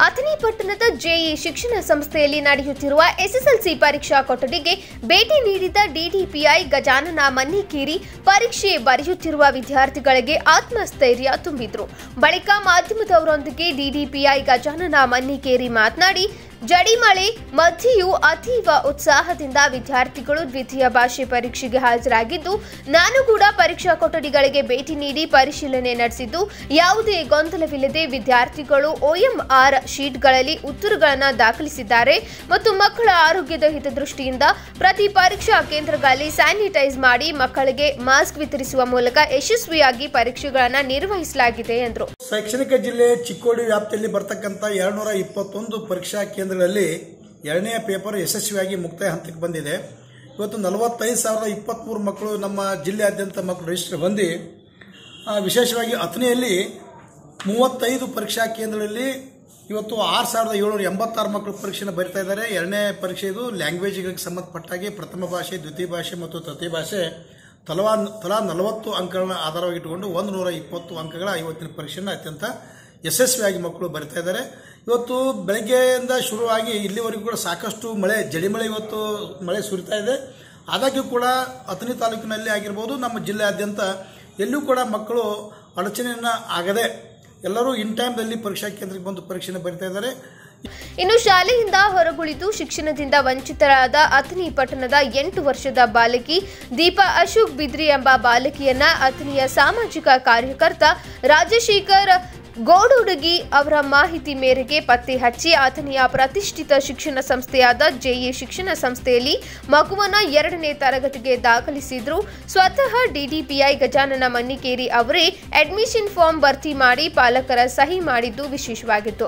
ಅಥಣಿ ಪಟ್ಟಣದ ಜೆಇ ಶಿಕ್ಷಣ ಸಂಸ್ಥೆಯಲ್ಲಿ ನಡೆಯುತ್ತಿರುವ ಎಸ್ಎಸ್ಎಲ್ಸಿ ಪರೀಕ್ಷಾ ಕೊಠಡಿಗೆ ಭೇಟಿ ನೀಡಿದ ಡಿಡಿಪಿಐ ಗಜಾನನ ಮನ್ನಿಕೇರಿ ಪರೀಕ್ಷೆ ಬರೆಯುತ್ತಿರುವ ವಿದ್ಯಾರ್ಥಿಗಳಿಗೆ ಆತ್ಮಸ್ಥೈರ್ಯ ತುಂಬಿದ್ರು ಬಳಿಕ ಮಾಧ್ಯಮದವರೊಂದಿಗೆ ಡಿಡಿಪಿಐ ಗಜಾನನ ಮನ್ನಿಕೇರಿ ಮಾತನಾಡಿ ಜಡಿಮಳೆ ಮಧ್ಯೆಯೂ ಅತೀವ ಉತ್ಸಾಹದಿಂದ ವಿದ್ಯಾರ್ಥಿಗಳು ದ್ವಿತೀಯ ಭಾಷೆ ಪರೀಕ್ಷೆಗೆ ಹಾಜರಾಗಿದ್ದು ನಾನು ಕೂಡ ಪರೀಕ್ಷಾ ಕೊಠಡಿಗಳಿಗೆ ಭೇಟಿ ನೀಡಿ ಪರಿಶೀಲನೆ ನಡೆಸಿದ್ದು ಯಾವುದೇ ಗೊಂದಲವಿಲ್ಲದೆ ವಿದ್ಯಾರ್ಥಿಗಳು ಒಎಂಆರ್ ಶೀಟ್ಗಳಲ್ಲಿ ಉತ್ತರಗಳನ್ನು ದಾಖಲಿಸಿದ್ದಾರೆ ಮತ್ತು ಮಕ್ಕಳ ಆರೋಗ್ಯದ ಹಿತದೃಷ್ಟಿಯಿಂದ ಪ್ರತಿ ಪರೀಕ್ಷಾ ಕೇಂದ್ರಗಳಲ್ಲಿ ಸ್ಯಾನಿಟೈಸ್ ಮಾಡಿ ಮಕ್ಕಳಿಗೆ ಮಾಸ್ಕ್ ವಿತರಿಸುವ ಮೂಲಕ ಯಶಸ್ವಿಯಾಗಿ ಪರೀಕ್ಷೆಗಳನ್ನು ನಿರ್ವಹಿಸಲಾಗಿದೆ ಎಂದರು ಶೈಕ್ಷಣಿಕ ಜಿಲ್ಲೆ ಚಿಕ್ಕೋಡಿ ವ್ಯಾಪ್ತಿಯಲ್ಲಿ ಬರ್ತಕ್ಕಂಥ ಎರಡ್ನೂರ ಇಪ್ಪತ್ತೊಂದು ಪರೀಕ್ಷಾ ಕೇಂದ್ರಗಳಲ್ಲಿ ಎರಡನೇ ಪೇಪರ್ ಯಶಸ್ವಿಯಾಗಿ ಮುಕ್ತಾಯ ಹಂತಕ್ಕೆ ಬಂದಿದೆ ಇವತ್ತು ನಲವತ್ತೈದು ಸಾವಿರದ ಇಪ್ಪತ್ತ್ಮೂರು ಮಕ್ಕಳು ನಮ್ಮ ಜಿಲ್ಲೆಯಾದ್ಯಂತ ಮಕ್ಕಳು ರಿಜಿಸ್ಟರ್ ಹೊಂದಿ ಆ, ವಿಶೇಷವಾಗಿ ಅಥಣಿಯಲ್ಲಿ ಮೂವತ್ತೈದು ಪರೀಕ್ಷಾ ಕೇಂದ್ರಗಳಲ್ಲಿ ಇವತ್ತು ಆರು ಸಾವಿರದ ಏಳ್ನೂರ ಎಂಬತ್ತಾರು ಮಕ್ಕಳು ಪರೀಕ್ಷೆನ ಬರಿತಾ ಇದ್ದಾರೆ ಎರಡನೇ ಪರೀಕ್ಷೆ ಇದು ಲ್ಯಾಂಗ್ವೇಜ್ಗಳಿಗೆ ಸಂಬಂಧಪಟ್ಟಾಗೆ ಪ್ರಥಮ ಭಾಷೆ ದ್ವಿತೀಯ ಭಾಷೆ ಮತ್ತು ತೃತೀಯ ಭಾಷೆ ತಲವಾ ತಲಾ ನಲವತ್ತು ಅಂಕಗಳನ್ನ ಆಧಾರವಾಗಿಟ್ಟುಕೊಂಡು ಒಂದು ನೂರ ಇಪ್ಪತ್ತು ಅಂಕಗಳ ಇವತ್ತಿನ ಪರೀಕ್ಷೆಯನ್ನು ಅತ್ಯಂತ ಯಶಸ್ವಿಯಾಗಿ ಮಕ್ಕಳು ಬರಿತಾ ಇದ್ದಾರೆ ಇವತ್ತು ಬೆಳಗ್ಗೆಯಿಂದ ಶುರುವಾಗಿ ಇಲ್ಲಿವರೆಗೂ ಕೂಡ ಸಾಕಷ್ಟು ಮಳೆ ಜಡಿಮಳೆ ಇವತ್ತು ಮಳೆ ಸುರಿತಾ ಇದೆ ಆದಾಗ್ಯೂ ಕೂಡ ಅಥಣಿ ತಾಲೂಕಿನಲ್ಲಿ ಆಗಿರ್ಬೋದು ನಮ್ಮ ಜಿಲ್ಲೆಯಾದ್ಯಂತ ಎಲ್ಲೂ ಕೂಡ ಮಕ್ಕಳು ಅಡಚಣೆಯನ್ನು ಆಗದೆ ಎಲ್ಲರೂ ಇನ್ ಟೈಮ್ದಲ್ಲಿ ಪರೀಕ್ಷಾ ಕೇಂದ್ರಕ್ಕೆ ಬಂದು ಪರೀಕ್ಷೆನ ಬರಿತಾ ಇದ್ದಾರೆ ಇನ್ನು ಶಾಲೆಯಿಂದ ಹೊರಗುಳಿದು ಶಿಕ್ಷಣದಿಂದ ವಂಚಿತರಾದ ಅಥಣಿ ಪಟ್ಟಣದ ಎಂಟು ವರ್ಷದ ಬಾಲಕಿ ದೀಪಾ ಅಶೋಕ್ ಬಿದ್ರಿ ಎಂಬ ಬಾಲಕಿಯನ್ನ ಅಥಣಿಯ ಸಾಮಾಜಿಕ ಕಾರ್ಯಕರ್ತ ರಾಜಶೇಖರ್ ಗೋಡುಡುಗಿ ಅವರ ಮಾಹಿತಿ ಮೇರೆಗೆ ಪತ್ತೆ ಹಚ್ಚಿ ಅಥಣಿಯ ಪ್ರತಿಷ್ಠಿತ ಶಿಕ್ಷಣ ಸಂಸ್ಥೆಯಾದ ಜೆಇ ಶಿಕ್ಷಣ ಸಂಸ್ಥೆಯಲ್ಲಿ ಮಗುವನ್ನ ಎರಡನೇ ತರಗತಿಗೆ ದಾಖಲಿಸಿದ್ರು ಸ್ವತಃ ಡಿಡಿಪಿಐ ಗಜಾನನ ಮನ್ನಿಕೇರಿ ಅವರೇ ಅಡ್ಮಿಷನ್ ಫಾರ್ಮ್ ಭರ್ತಿ ಮಾಡಿ ಪಾಲಕರ ಸಹಿ ಮಾಡಿದ್ದು ವಿಶೇಷವಾಗಿತ್ತು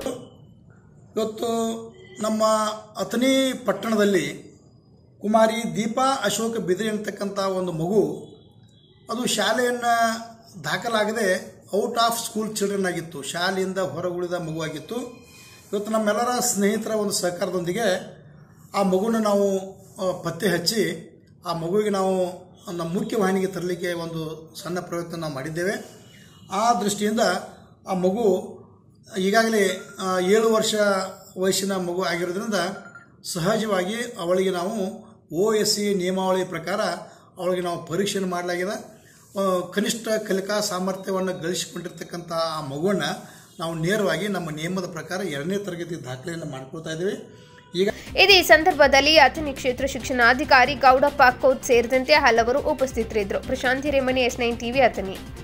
ಇವತ್ತು ನಮ್ಮ ಅಥಣಿ ಪಟ್ಟಣದಲ್ಲಿ ಕುಮಾರಿ ದೀಪಾ ಅಶೋಕ ಬಿದ್ರಿ ಅಂತಕ್ಕಂಥ ಒಂದು ಮಗು ಅದು ಶಾಲೆಯನ್ನು ದಾಖಲಾಗದೆ ಔಟ್ ಆಫ್ ಸ್ಕೂಲ್ ಚಿಲ್ಡ್ರನ್ ಆಗಿತ್ತು ಶಾಲೆಯಿಂದ ಹೊರಗುಳಿದ ಮಗುವಾಗಿತ್ತು ಇವತ್ತು ನಮ್ಮೆಲ್ಲರ ಸ್ನೇಹಿತರ ಒಂದು ಸಹಕಾರದೊಂದಿಗೆ ಆ ಮಗುನ ನಾವು ಆ, ಪತ್ತೆ ಹಚ್ಚಿ ಆ ಮಗುವಿಗೆ ನಾವು ನಮ್ಮ ಮುಖ್ಯವಾಹಿನಿಗೆ ತರಲಿಕ್ಕೆ ಒಂದು ಸಣ್ಣ ಪ್ರಯತ್ನ ನಾವು ಮಾಡಿದ್ದೇವೆ ಆ ದೃಷ್ಟಿಯಿಂದ ಆ ಮಗು ಈಗಾಗಲೇ ಆ, ಏಳು ವರ್ಷ ವಯಸ್ಸಿನ ಮಗು ಆಗಿರೋದ್ರಿಂದ ಸಹಜವಾಗಿ ಅವಳಿಗೆ ನಾವು ಒ ಎಸ್ ಸಿ ನಿಯಮಾವಳಿ ಪ್ರಕಾರ ಅವಳಿಗೆ ನಾವು ಪರೀಕ್ಷೆಯನ್ನು ಮಾಡಲಾಗಿದೆ ಆ, ಕನಿಷ್ಠ ಕಲಿಕಾ ಸಾಮರ್ಥ್ಯವನ್ನು ಗಳಿಸಿಕೊಂಡಿರ್ತಕ್ಕಂಥ ಆ ಮಗುವನ್ನು ನಾವು ನೇರವಾಗಿ ನಮ್ಮ ನಿಯಮದ ಪ್ರಕಾರ ಎರಡನೇ ತರಗತಿ ದಾಖಲೆಯನ್ನು ಮಾಡ್ಕೊಳ್ತಾ ಇದ್ದೀವಿ ಈಗ ಇದೇ ಸಂದರ್ಭದಲ್ಲಿ ಅಥಣಿ ಕ್ಷೇತ್ರ ಶಿಕ್ಷಣಾಧಿಕಾರಿ ಗೌಡಪ್ಪ ಕೋತ್ ಸೇರಿದಂತೆ ಹಲವರು ಉಪಸ್ಥಿತರಿದ್ದರು Prashanti Remani S nine TV Athani